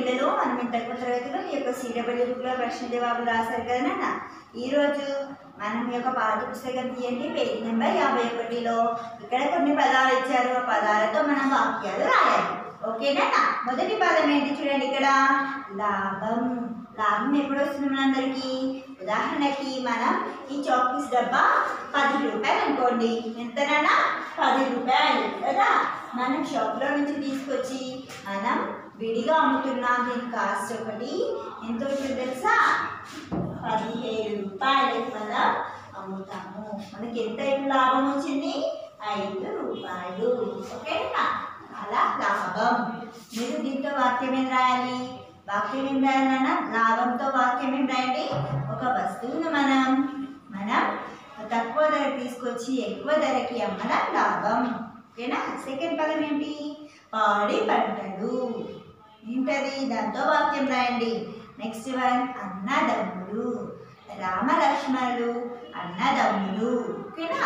పిల్లలు మనం ఇంత తక్కువ తరగతిలో ఈ యొక్క సిడబ్ల్యూ బుక్లో ప్రశ్న జవాబులు రాశారు కదా నాన్న ఈరోజు మనం ఈ యొక్క పాఠ్య పుస్తకం తీయండి పేజీ నెంబర్ యాభై ఒకటిలో ఇక్కడ కొన్ని పదాలు ఇచ్చారు ఆ పదాలతో మనం వాక్యాలు రాయాలి ఓకేనా మొదటి పదం ఏంటి చూడండి ఇక్కడ లాభం లాభం ఎప్పుడు వస్తుంది మనందరికీ ఉదాహరణకి మనం ఈ చాక్పీస్ డబ్బా పది రూపాయలు అనుకోండి ఎంతనన్నా పది రూపాయలు కదా మనం షాప్లో నుంచి తీసుకొచ్చి మనం విడిగా అమ్ముతున్నాం దీని కాస్ట్ ఒకటి ఎంత ఉంటుంది తెలుసా పదిహేడు రూపాయలు మనం అమ్ముతాము మనకి ఎంత ఇప్పుడు లాభం వచ్చింది ఐదు రూపాయలు ఓకేనా అలా లాభం మీరు దీంతో వాక్యం ఏం రాయాలి వాక్యం ఏం రాయాలన్నా లాభంతో వాక్యం ఏం రాయండి ఒక వస్తువును మనం మనం తక్కువ ధర తీసుకొచ్చి ఎక్కువ ధరకి అమ్మడం లాభం ఓకేనా సెకండ్ పదం ఏంటి పాడి పంటలు ఏంటది దాంతో వాక్యం రాయండి నెక్స్ట్ వన్ అన్నదమ్ములు రామ లక్ష్మణులు అన్నదమ్ములు ఓకేనా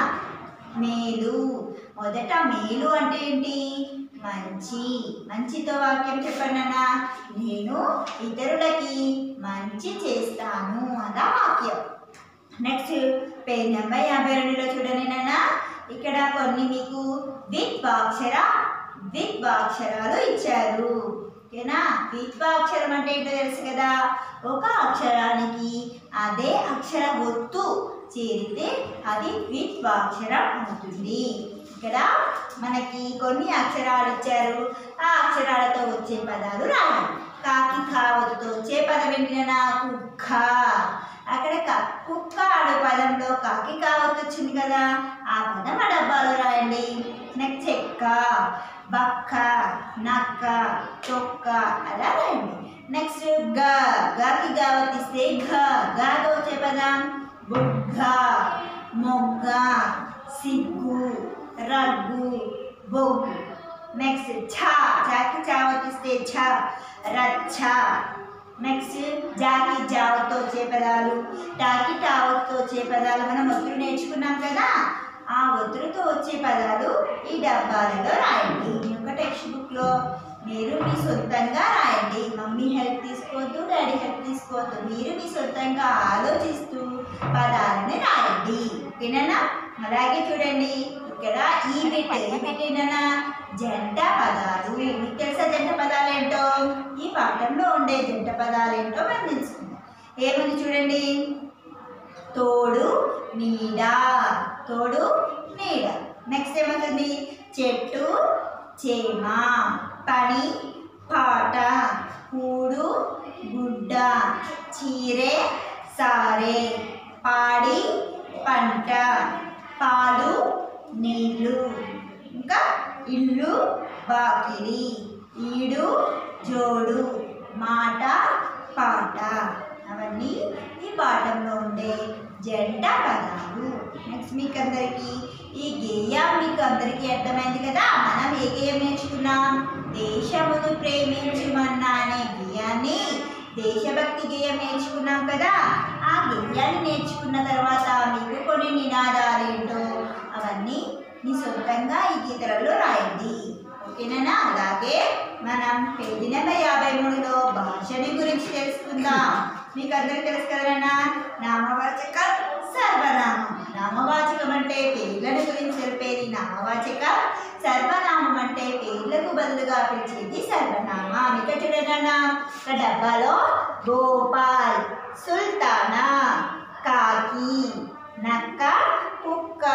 మేలు మొదట మేలు అంటే ఏంటి మంచి మంచితో వాక్యం చెప్పండి అన్న నేను ఇతరులకి మంచి చేస్తాను అలా వాక్యం నెక్స్ట్ పేజ్ నెంబర్ యాభై రెండులో చూడండి నాన్న ఇక్కడ కొన్ని మీకు ద్విత్వాక్షర ద్విత్వాక్షరాలు ఇచ్చారు ఓకేనా ద్విత్వాక్షరం అంటే ఏంటో తెలుసు కదా ఒక అక్షరానికి అదే అక్షర ఒత్తు చేరితే అది ద్విత్వాక్షరం అవుతుంది ఇక్కడ మనకి కొన్ని అక్షరాలు ఇచ్చారు ఆ అక్షరాలతో వచ్చే పదాలు రాయాలి కాకి కావతుతో వచ్చే పదం ఏంటినా కుక్క అక్కడ క- కుక్క అనే పదంలో కాకి కావత్ వచ్చింది కదా ఆ పదం ఆ డబ్బాలో రాయండి నెక్స్ట్ చెక్క బక్క నక్క చొక్క అలా రాయండి నెక్స్ట్ గ గాకి గావత్ ఇస్తే ఘ గాతో వచ్చే పదం బుగ్గ మొగ్గ సిగ్గు రగ్గు బొగ్గు నెక్స్ట్ ఛ చాకి చావత్ ఇస్తే ఛ రచ్చ నెక్స్ట్ జాకి జావతో వచ్చే పదాలు టాకి టావతో వచ్చే పదాలు మనం ఒత్తులు నేర్చుకున్నాం కదా ఆ ఒత్తులతో వచ్చే పదాలు ఈ డబ్బాలలో రాయండి మీ యొక్క టెక్స్ట్ బుక్లో మీరు మీ సొంతంగా రాయండి మమ్మీ హెల్ప్ తీసుకోవద్దు డాడీ హెల్ప్ తీసుకోవద్దు మీరు మీ సొంతంగా ఆలోచిస్తూ పదాలని రాయండి ఓకేనా అలాగే చూడండి ఇక్కడ ఈ బిట్ ఈ బిట్ ఏంటన్నా జంట పదాలు మీకు తెలుసా జంట పదాలు ఏంటో ఈ పాఠంలో ఉండే జంట పదాలు ఏంటో మనం తెలుసుకుందాం ఏముంది చూడండి తోడు నీడ తోడు నీడ నెక్స్ట్ ఏమవుతుంది చెట్టు చేమ పని పాట కూడు గుడ్డ చీరే సారే పాడి పంట పాలు నీళ్ళు ఇంకా ఇల్లు బాకిలి ఈడు జోడు మాట పాట అవన్నీ ఈ పాఠంలో ఉండే జంట పదాలు నెక్స్ట్ మీకు అందరికీ ఈ గేయం మీకు అందరికీ అర్థమైంది కదా మనం ఏ గేయం నేర్చుకున్నాం దేశమును ప్రేమించుమన్నా అనే గేయాన్ని దేశభక్తి గేయం నేర్చుకున్నాం కదా ఆ గేయాన్ని నేర్చుకున్న తర్వాత మీకు కొన్ని నినాదాలు ఏంటో అవన్నీ మీ సొంతంగా ఈ గీతలలో రాయండి ఓకేనా అలాగే మనం పేజీ నెంబర్ యాభై మూడులో భాషని గురించి తెలుసుకుందాం మీకు అందరికీ తెలుసు కదన్నా నామవాచక సర్వనామం నామవాచకం అంటే పేర్లను గురించి తెలిపేది నామవాచక సర్వనామం అంటే పేర్లకు బదులుగా పిలిచేది సర్వనామం ఇక్కడ చూడన్నా ఇక్కడ డబ్బాలో గోపాల్ సుల్తానా కాకి నక్క కుక్క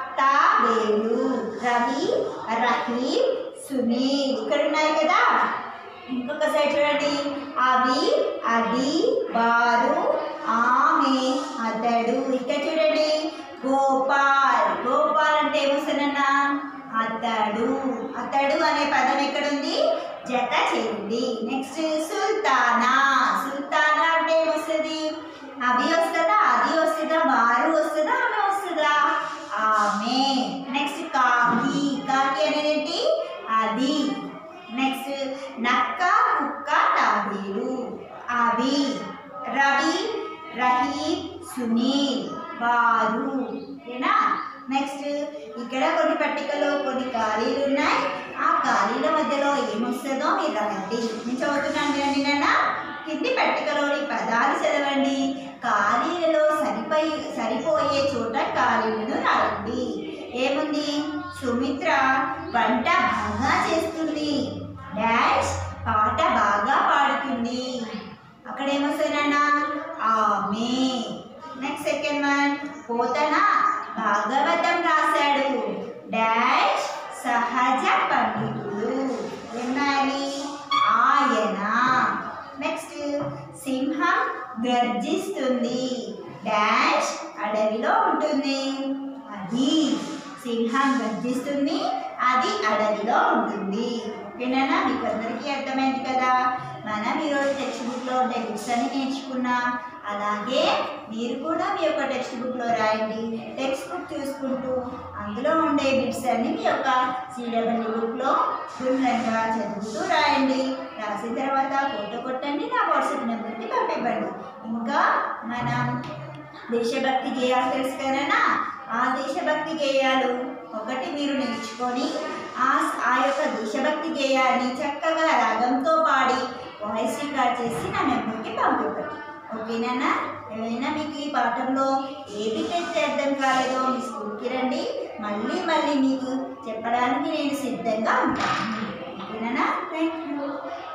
తాబేలు రవి రహీం సునీల్ ఇక్కడ ఉన్నాయి కదా ఇంకొక సైడ్ చూడండి అవి అది వారు ఆమె అతడు ఇక్కడ చూడండి గోపాల్ గోపాల్ అంటే ఏమొస్తుందన్నా అతడు అతడు అనే పదం ఎక్కడుంది జత చేయండి నెక్స్ట్ సుల్తానా సుల్తానా అంటే ఏమొస్తుంది అవి వస్తుందా అది వస్తుందా వారు వస్తుందా ఆమె వస్తుందా ఆమె నెక్స్ట్ కాకి కాకి అనేది ఏంటి అది నెక్స్ట్ నక్క కుక్క తాబేలు అవి రవి రహీం సునీల్ వారు ఓకేనా నెక్స్ట్ ఇక్కడ కొన్ని పట్టికలో కొన్ని ఖాళీలు ఉన్నాయి ఆ ఖాళీల మధ్యలో ఏమొస్తుందో మీరు రాయండి నేను చదువుతున్నాను నేను ఏముంది సుమిత్ర వంట బాగా చేస్తుంది డాష్ పాట బాగా పాడుతుంది అక్కడ ఏమొస్తుందన్న ఆమె next second one Pothana Bhagavatam రాశాడు డాష్ సహజ పండితుడు విన్నాలి ఆయన నెక్స్ట్ సింహం గర్జిస్తుంది డాష్ అడవిలో ఉంటుంది అది సింహం గర్జిస్తుంది అది అడవిలో ఉంటుంది ఓకేనా మీకు అందరికీ అర్థమైంది కదా మనం ఈరోజు టెక్స్ట్ బుక్లో ఉండే బుక్స్ అన్ని నేర్చుకున్నాం అలాగే మీరు కూడా మీ యొక్క టెక్స్ట్ బుక్లో రాయండి టెక్స్ట్ బుక్ చూసుకుంటూ అందులో ఉండే బిట్స్ అన్ని మీ యొక్క సిడబ్ల్యూ బుక్లో క్షుణ్ణంగా చదువుతూ రాయండి రాసిన తర్వాత ఫోటో కొట్టండి నా వాట్సాప్ నెంబర్కి పంపివ్వండి ఇంకా మనం దేశభక్తి గేయాలు తెలుసు కదనా ఆ దేశభక్తి గేయాలు ఒకటి మీరు నేర్చుకొని ఆ ఆ యొక్క దేశభక్తి గేయాన్ని చక్కగా రాగంతో పాడి వాయిస్ రికార్డ్ చేసి నా నెంబర్కి పంపివ్వండి ఓకేనా ఏమైనా మీకు ఈ పాఠంలో ఏది టెస్ట్ అర్థం కాలేదో మీ స్కూల్కి రండి మళ్ళీ మళ్ళీ మీకు చెప్పడానికి నేను సిద్ధంగా ఉంటాను ఓకేనా థ్యాంక్ యూ